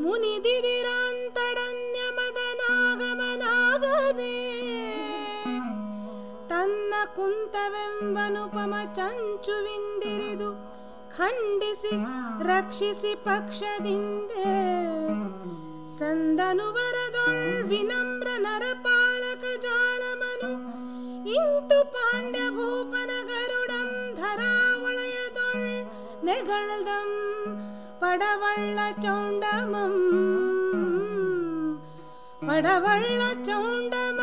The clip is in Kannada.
ಮುನಿದಿದಿರಾಂತಡನ್ಯಮದನಾಗಮನಾಗದೆ ತನ್ನ ಕುಂತವೆಂಬನುಪಮ ಚಂಚುವಿಂದಿರಿದು ಖಂಡಿಸಿ ರಕ್ಷಿಸಿ ಪಕ್ಷದಿಂದೆ ಸಂದನು ವರದೊಳ್ ವಿನಮ್ರ ನರಪಾಳಕ ಜಾಳಮನು ಇಂತು ಪಾಂಡ್ಯ ಭೂಪನ ಗರುಡಂ ಧರಾವಳಯದೊಳ್ ನೆಗಳ್ದಂ ಪಡವಳ್ಳ ಚೌಂಡಮಂ ಪಡವಳ್ಳ ಚೌಂಡಮಂ